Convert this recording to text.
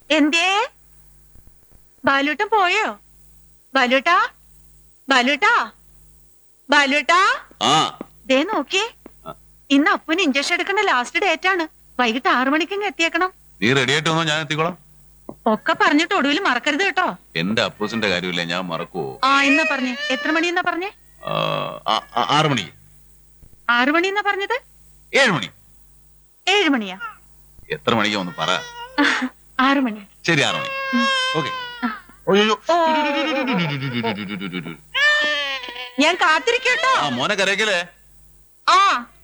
എന്തേ ബാലൂട്ടൻ പോയോ ബാലൂട്ടാ ബാലൂട്ടാ ബാലൂട്ടാ ആ ദേ നോക്കിയേ ഇന്ന് അപ്പന് ഇഞ്ചക്ഷൻ എടുക്കേണ്ട ലാസ്റ്റ് ഡേറ്റ് ആണ് വൈകിട്ട് ആറു മണിക്കെങ്കിൽ എത്തിയേക്കണം നീ റെഡി ആയിട്ട് വന്നോ ഞാൻ എത്തിക്കോളാം ഒക്കെ പറഞ്ഞിട്ട് ഒടുവിൽ മറക്കരുത് കേട്ടോ എന്റെ അപ്പൂസിന്റെ കാര്യമില്ല ഞാൻ മറക്കുവോ ആ എന്നാ പറഞ്ഞേ എത്ര മണി എന്നാ പറഞ്ഞേ ആ, ആ, ആ, ആറ് മണി ആറു മണി എന്നാ പറഞ്ഞത് ഏഴ് മണി ഏഴ് മണിയാ എത്ര മണിക്കാ ഒന്ന് പറ ആറു മണി ശരി ആറ് മണി ഓക്കെ ഓ ഞാൻ കാത്തിരിക്കട്ടോ ആ മോനെ കരയ്ക്കലേ ആ